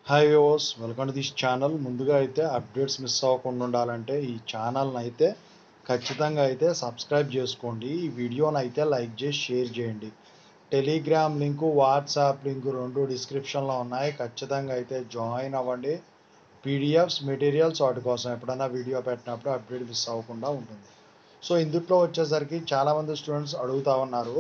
hi viewers welcome to this channel ముందుగా అయితే updates miss అవ్వకుండా ఉండాలంటే ఈ ఛానల్ని అయితే ఖచ్చితంగా అయితే సబ్స్క్రైబ్ చేసుకోండి ఈ వీడియోని అయితే లైక్ చేసి షేర్ చేయండి టెలిగ్రామ్ లింకు వాట్సాప్ లింకు రెండు డిస్క్రిప్షన్లో ఉన్నాయి ఖచ్చితంగా అయితే జాయిన్ అవ్వండి పీడిఎఫ్స్ మెటీరియల్స్ వాటి కోసం ఎప్పుడైనా వీడియో పెట్టినప్పుడు అప్డేట్ మిస్ అవ్వకుండా ఉంటుంది సో ఇందులో వచ్చేసరికి చాలామంది స్టూడెంట్స్ అడుగుతా ఉన్నారు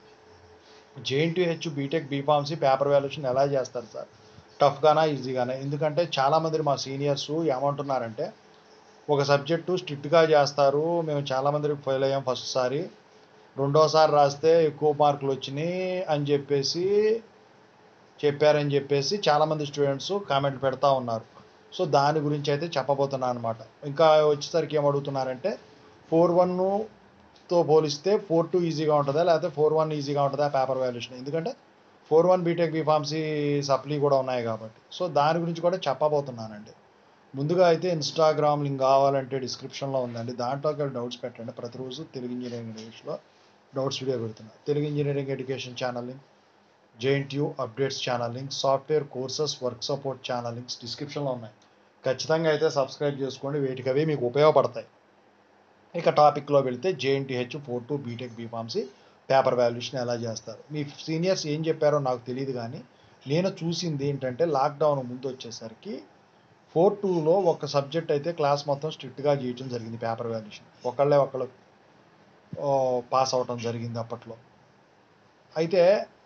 JNTH B Tech B Pharmacy paper valuation ఎలా చేస్తారు సార్ టఫ్గానా ఈజీగానా ఎందుకంటే చాలామంది మా సీనియర్స్ ఏమంటున్నారంటే ఒక సబ్జెక్టు స్ట్రిక్ట్గా చేస్తారు మేము చాలామంది ఫెయిల్ అయ్యాం ఫస్ట్ సారి రెండోసారి రాస్తే ఎక్కువ మార్కులు వచ్చినాయి అని చెప్పేసి చెప్పారని చెప్పేసి చాలామంది స్టూడెంట్స్ కామెంట్లు పెడతా ఉన్నారు సో దాని గురించి అయితే చెప్పబోతున్నాను అనమాట ఇంకా వచ్చేసరికి ఏం అడుగుతున్నారంటే ఫోర్ వన్తో పోలిస్తే ఫోర్ టూ ఈజీగా ఉంటుందా లేకపోతే ఫోర్ వన్ ఈజీగా ఉంటుందా పేపర్ వాల్యుయేషన్ ఎందుకంటే four one B Tech B Pharmacy supply కూడా ఉన్నాయి కాబట్టి సో దాని గురించి కూడా చెప్పబోతున్నానండి ముందుగా అయితే ఇన్స్టాగ్రామ్ లింక్ కావాలంటే డిస్క్రిప్షన్లో ఉందండి దాంట్లోకి డౌట్స్ పెట్టండి ప్రతిరోజు తెలుగు ఇంజనీరింగ్ ఇంగ్లీష్లో డౌట్స్ వీడియో పెడుతున్నా Telugu engineering education channel link JNTU updates channel link software courses work support channel links డిస్క్రిప్షన్లో ఉన్నాయి ఖచ్చితంగా అయితే సబ్స్క్రైబ్ చేసుకోండి వీటికి అవి మీకు ఉపయోగపడతాయి ఇక టాపిక్లో వెళితే JNTH four two B Tech B Pharmacy paper valuation ఎలా చేస్తారు మీ సీనియర్స్ ఏం చెప్పారో నాకు తెలియదు కానీ నేను చూసింది ఏంటంటే లాక్డౌన్ ముందు వచ్చేసరికి ఫోర్ టూలో ఒక సబ్జెక్ట్ అయితే క్లాస్ మొత్తం స్ట్రిక్ట్గా చేయటం జరిగింది పేపర్ వాల్యుయేషన్ ఒకళ్ళే ఒకళ్ళు పాస్ అవటం జరిగింది అప్పట్లో అయితే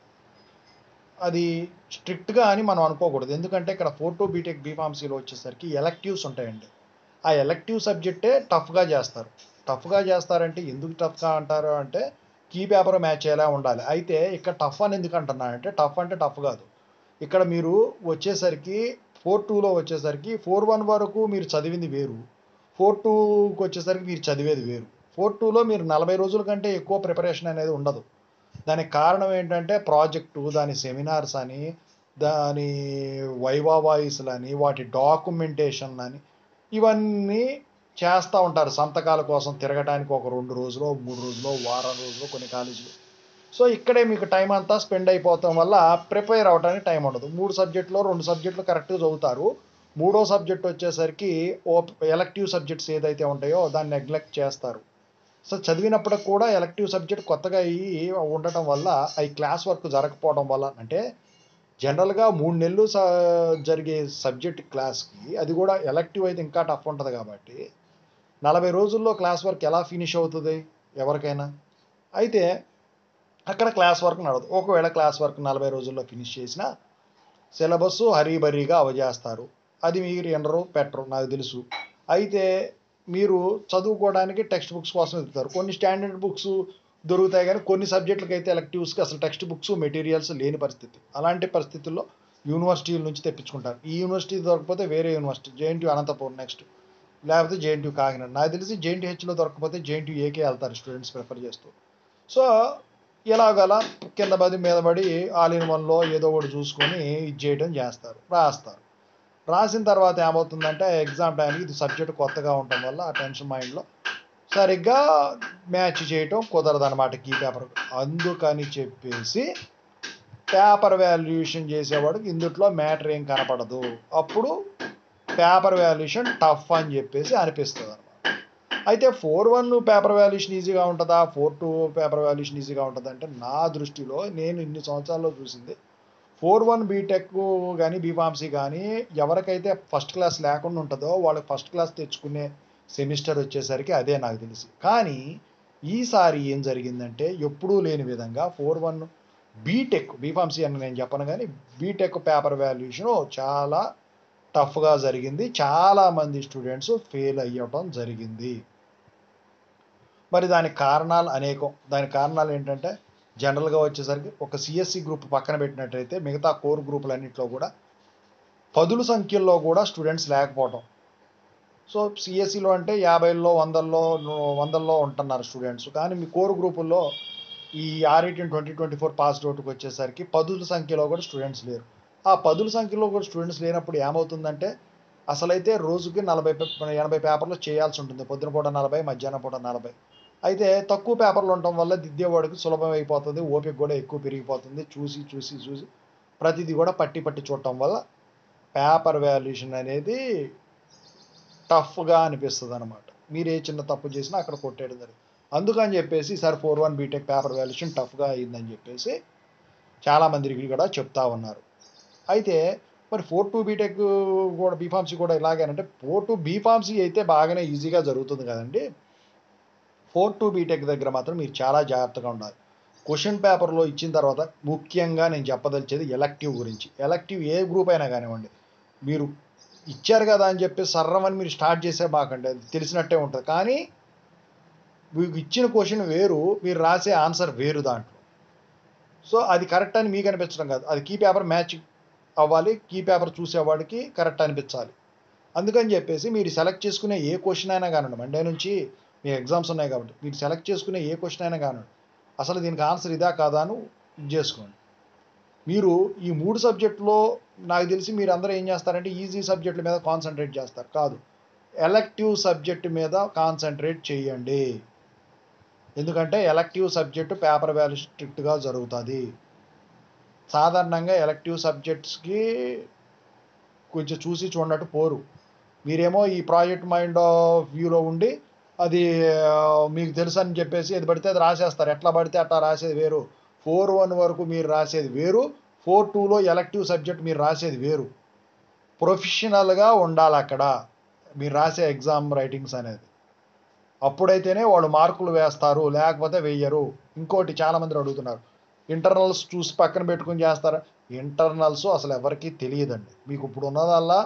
అది స్ట్రిక్ట్గా అని మనం అనుకోకూడదు ఎందుకంటే ఇక్కడ ఫోర్ టూ బీటెక్ బీఫార్మసీలో వచ్చేసరికి ఎలక్టివ్స్ ఉంటాయండి ఆ ఎలక్టివ్ సబ్జెక్టే టఫ్గా చేస్తారు టఫ్గా చేస్తారంటే ఎందుకు టఫ్గా అంటారు అంటే కీ పేపర్ మ్యాచ్ అయ్యేలా ఉండాలి అయితే ఇక్కడ టఫ్ అని ఎందుకు అంటున్నానంటే టఫ్ అంటే టఫ్ కాదు ఇక్కడ మీరు వచ్చేసరికి ఫోర్ టూలో వచ్చేసరికి ఫోర్ వన్ వరకు మీరు చదివింది వేరు ఫోర్ టూకి వచ్చేసరికి మీరు చదివేది వేరు ఫోర్ టూలో మీరు నలభై రోజుల కంటే ఎక్కువ ప్రిపరేషన్ అనేది ఉండదు దానికి కారణం ఏంటంటే ప్రాజెక్టు దాని సెమినార్స్ అని దాని వైవా వాయిస్లు అని వాటి డాక్యుమెంటేషన్ అని ఇవన్నీ చేస్తూ ఉంటారు సంతకాల కోసం తిరగటానికి ఒక రెండు రోజులు మూడు రోజులు వారం రోజులు కొన్ని కాలేజీలు సో ఇక్కడే మీకు టైం అంతా స్పెండ్ అయిపోవటం వల్ల ప్రిపేర్ అవ్వడానికి టైం ఉండదు మూడు సబ్జెక్టులో రెండు సబ్జెక్టులు కరెక్ట్గా చదువుతారు మూడో సబ్జెక్ట్ వచ్చేసరికి ఓ ఎలక్టివ్ సబ్జెక్ట్స్ ఏదైతే ఉంటాయో దాన్ని నెగ్లెక్ట్ చేస్తారు సో చదివినప్పటికి కూడా ఎలక్టివ్ సబ్జెక్ట్ కొత్తగా అయ్యి ఉండటం వల్ల అవి క్లాస్ వర్క్ జరగకపోవడం వల్ల అంటే జనరల్గా మూడు నెలలు జరిగే సబ్జెక్ట్ క్లాస్కి అది కూడా ఎలక్టివ్ అయితే ఇంకా టఫ్ ఉంటుంది కాబట్టి నలభై రోజుల్లో క్లాస్ వర్క్ ఎలా ఫినిష్ అవుతుంది ఎవరికైనా అయితే అక్కడ క్లాస్ వర్క్ నడదు ఒకవేళ క్లాస్ వర్క్ నలభై రోజుల్లో ఫినిష్ చేసినా సిలబస్ హరీబరీగా అవజేస్తారు అది మీరు ఎనరు పెట్టరు నాకు తెలుసు అయితే మీరు చదువుకోవడానికి టెక్స్ట్ బుక్స్ కోసం వెళ్తారు కొన్ని స్టాండర్డ్ బుక్స్ దొరుకుతాయి కానీ కొన్ని సబ్జెక్టులకి అయితే ఎలక్టివ్స్కి అసలు టెక్స్ట్ బుక్స్ మెటీరియల్స్ లేని పరిస్థితి అలాంటి పరిస్థితుల్లో యూనివర్సిటీల నుంచి తెప్పించుకుంటారు ఈ యూనివర్సిటీ దొరకకపోతే వేరే యూనివర్సిటీ జేఎన్టీ అనంతపురం నెక్స్ట్ లేకపోతే జేఎన్టీ కాకినాడ నాకు తెలిసి జేఎన్టీహెచ్లో దొరకకపోతే జేఎన్టీ ఏకే వెళ్తారు స్టూడెంట్స్ ప్రిఫర్ చేస్తూ సో ఎలాగలా కింద పది మీద పడి ఆల్ ఇన్ వన్లో ఏదో ఒకటి చూసుకొని ఇది చేయడం చేస్తారు రాస్తారు రాసిన తర్వాత ఏమవుతుందంటే ఎగ్జామ్ టైంకి ఇది సబ్జెక్ట్ కొత్తగా ఉండటం వల్ల ఆ టెన్షన్ మైండ్లో సరిగ్గా మ్యాచ్ చేయటం కుదరదు అనమాట కీ పేపర్ అందుకని చెప్పేసి పేపర్ వాల్యుయేషన్ చేసేవాడికి ఇందుట్లో మ్యాటర్ ఏం కనపడదు అప్పుడు పేపర్ వాల్యుయేషన్ టఫ్ అని చెప్పేసి అనిపిస్తుంది అనమాట అయితే ఫోర్ వన్ పేపర్ వాల్యుయేషన్ ఈజీగా ఉంటుందా ఫోర్ టూ పేపర్ వాల్యుయేషన్ ఈజీగా ఉంటుంది అంటే నా దృష్టిలో నేను ఇన్ని సంవత్సరాల్లో చూసింది ఫోర్ వన్ బీటెక్ కానీ బీఫార్మసీ కానీ ఎవరికైతే ఫస్ట్ క్లాస్ లేకుండా ఉంటుందో వాళ్ళకి ఫస్ట్ క్లాస్ తెచ్చుకునే సెమిస్టర్ వచ్చేసరికి అదే నాకు తెలిసి కానీ ఈసారి ఏం జరిగిందంటే ఎప్పుడూ లేని విధంగా ఫోర్ వన్ బీటెక్ బీఫార్మసీ అని నేను చెప్పను కానీ బీటెక్ పేపర్ వాల్యుయేషన్ చాలా టఫ్గా జరిగింది చాలామంది స్టూడెంట్స్ ఫెయిల్ అయ్యటం జరిగింది మరి దానికి కారణాలు అనేకం దాని కారణాలు ఏంటంటే జనరల్గా వచ్చేసరికి ఒక సిఎస్సి గ్రూప్ పక్కన పెట్టినట్టయితే మిగతా కోర్ గ్రూపులన్నింటిలో కూడా పదుల సంఖ్యల్లో కూడా స్టూడెంట్స్ లేకపోవటం సో సిఎస్సిలో అంటే యాభైల్లో వందల్లో వందల్లో ఉంటున్నారు స్టూడెంట్స్ కానీ మీ కోర్ గ్రూపుల్లో ఈ R eighteen twenty twenty four pass అవుట్కి వచ్చేసరికి పదుల సంఖ్యలో కూడా స్టూడెంట్స్ లేరు ఆ పదుల సంఖ్యలో కూడా స్టూడెంట్స్ లేనప్పుడు ఏమవుతుందంటే అసలైతే రోజుకి నలభై ఎనభై పేపర్లు చేయాల్సి ఉంటుంది పొద్దున పూట నలభై మధ్యాహ్నం పూట నలభై అయితే తక్కువ పేపర్లు ఉండటం వల్ల దిద్దేవాడికి సులభం అయిపోతుంది ఓపిక కూడా ఎక్కువ పెరిగిపోతుంది చూసి చూసి చూసి ప్రతిదీ కూడా పట్టి పట్టి చూడటం వల్ల పేపర్ వాల్యుయేషన్ అనేది టఫ్గా అనిపిస్తుంది అనమాట మీరు ఏ చిన్న తప్పు చేసినా అక్కడ కొట్టేయడం జరిగింది అందుకని చెప్పేసి sir four one B Tech paper valuation టఫ్గా అయిందని చెప్పేసి చాలామందికి కూడా చెప్తా ఉన్నారు అయితే మరి ఫోర్ టూ బీటెక్ కూడా బీఫార్మసీ కూడా ఇలాగేనంటే ఫోర్ టూ బీఫార్మసీ అయితే బాగానే ఈజీగా జరుగుతుంది కదండి ఫోర్ టూ బీటెక్ దగ్గర మాత్రం మీరు చాలా జాగ్రత్తగా ఉండాలి క్వశ్చన్ పేపర్లో ఇచ్చిన తర్వాత ముఖ్యంగా నేను చెప్పదలిచేది ఎలక్టివ్ గురించి ఎలక్టివ్ ఏ గ్రూప్ అయినా కానివ్వండి మీరు ఇచ్చారు కదా అని చెప్పి సర్రమని మీరు స్టార్ట్ చేసే మాకండి అది తెలిసినట్టే ఉంటుంది కానీ మీకు ఇచ్చిన క్వశ్చన్ వేరు మీరు రాసే ఆన్సర్ వేరు దాంట్లో సో అది కరెక్ట్ అని మీకు అనిపించడం కాదు అది కీ పేపర్ మ్యాచ్ అవ్వాలి కీ పేపర్ చూసేవాడికి కరెక్ట్ అనిపించాలి అందుకని చెప్పేసి మీరు సెలెక్ట్ చేసుకునే ఏ క్వశ్చన్ అయినా కానివ్వండి మండే నుంచి మీ ఎగ్జామ్స్ ఉన్నాయి కాబట్టి మీరు సెలెక్ట్ చేసుకునే ఏ క్వశ్చన్ అయినా కానివ్వండి అసలు దీనికి ఆన్సర్ ఇదా కాదా అని ఇది చేసుకోండి మీరు ఈ మూడు సబ్జెక్టులో నాకు తెలిసి మీరు అందరూ ఏం చేస్తారంటే ఈజీ సబ్జెక్టుల మీద కాన్సన్ట్రేట్ చేస్తారు కాదు ఎలక్టివ్ సబ్జెక్ట్ మీద కాన్సన్ట్రేట్ చేయండి ఎందుకంటే ఎలక్టివ్ సబ్జెక్టు పేపర్ వాల్యూ స్ట్రిక్ట్గా జరుగుతుంది సాధారణంగా ఎలక్టివ్ సబ్జెక్ట్స్కి కొంచెం చూసి చూడనట్టు పోరు మీరేమో ఈ ప్రాజెక్ట్ మైండ్ ఆఫ్ వ్యూలో ఉండి అది ఆ, మీకు తెలుసు అని చెప్పేసి ఏది పడితే అది రాసేస్తారు ఎట్లా పడితే అట్లా రాసేది వేరు ఫోర్ వన్ వరకు మీరు రాసేది వేరు ఫోర్ టూలో ఎలక్టివ్ సబ్జెక్ట్ మీరు రాసేది వేరు ప్రొఫెషనల్గా ఉండాలి అక్కడ మీరు రాసే ఎగ్జామ్ రైటింగ్స్ అనేది అప్పుడైతేనే వాళ్ళు మార్కులు వేస్తారు లేకపోతే వెయ్యరు ఇంకోటి చాలామంది అడుగుతున్నారు ఇంటర్నల్స్ చూసి పక్కన పెట్టుకుని చేస్తారా ఇంటర్నల్స్ అసలు ఎవరికీ తెలియదండి మీకు ఇప్పుడు ఉన్నదల్లా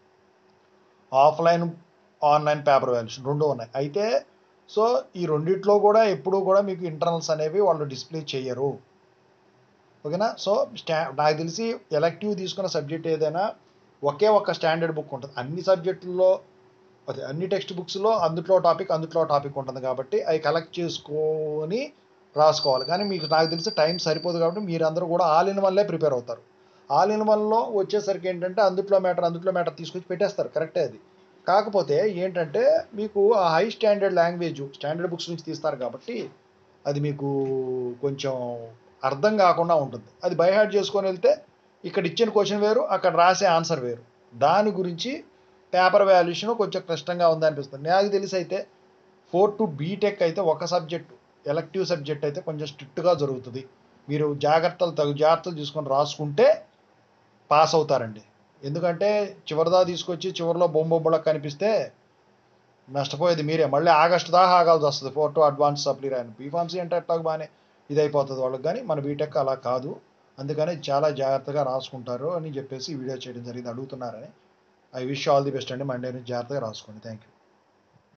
ఆఫ్లైన్ ఆన్లైన్ పేపర్ వాల్యుయేషన్ రెండు ఉన్నాయి అయితే సో ఈ రెండిట్లో కూడా ఎప్పుడు కూడా మీకు ఇంటర్నల్స్ అనేవి వాళ్ళు డిస్ప్లే చేయరు ఓకేనా సో స్టా నాకు తెలిసి ఎలక్టివ్ తీసుకున్న సబ్జెక్ట్ ఏదైనా ఒకే ఒక స్టాండర్డ్ బుక్ ఉంటుంది అన్ని సబ్జెక్టుల్లో అదే అన్ని టెక్స్ట్ బుక్స్లో అందుట్లో టాపిక్ అందుట్లో టాపిక్ ఉంటుంది కాబట్టి అవి కలెక్ట్ చేసుకొని రాసుకోవాలి కానీ మీకు నాకు తెలిసి టైం సరిపోదు కాబట్టి మీరందరూ కూడా ఆల్ ఇన్ వన్లే ప్రిపేర్ అవుతారు ఆల్ ఇన్ వన్లో వచ్చేసరికి ఏంటంటే అందుట్లో మ్యాటర్ అందుట్లో మ్యాటర్ తీసుకొచ్చి పెట్టేస్తారు కరెక్టే అది కాకపోతే ఏంటంటే మీకు ఆ high standard language standard books నుంచి తీస్తారు కాబట్టి అది మీకు కొంచెం అర్థం కాకుండా ఉంటుంది అది బైహార్ట్ చేసుకొని వెళ్తే ఇక్కడ ఇచ్చిన క్వశ్చన్ వేరు అక్కడ రాసే ఆన్సర్ వేరు దాని గురించి పేపర్ వాల్యుయేషన్ కొంచెం కష్టంగా ఉందనిపిస్తుంది నాకు తెలిసి అయితే ఫోర్ టు బీటెక్ అయితే ఒక సబ్జెక్ట్ ఎలక్టివ్ సబ్జెక్ట్ అయితే కొంచెం స్ట్రిక్ట్గా జరుగుతుంది మీరు జాగ్రత్తలు తగు జాగ్రత్తలు తీసుకొని రాసుకుంటే పాస్ అవుతారండి ఎందుకంటే చివరిదా తీసుకొచ్చి చివరిలో బొమ్మబొమ్మలకు కనిపిస్తే నష్టపోయేది మీరే మళ్ళీ ఆగస్టు దాకా ఆగాల్సి వస్తుంది ఫోర్ టు అడ్వాన్స్ సప్లీ రాయను బీఫార్మసీ అంటే ఎట్లా బాగానే ఇది అయిపోతుంది వాళ్ళకి కానీ మన బీటెక్ అలా కాదు అందుకని చాలా జాగ్రత్తగా రాసుకుంటారు అని చెప్పేసి ఈ వీడియో చేయడం జరిగింది అడుగుతున్నారని I wish all the best అండి మండే నుంచి జాగ్రత్తగా రాసుకోండి థ్యాంక్ యూ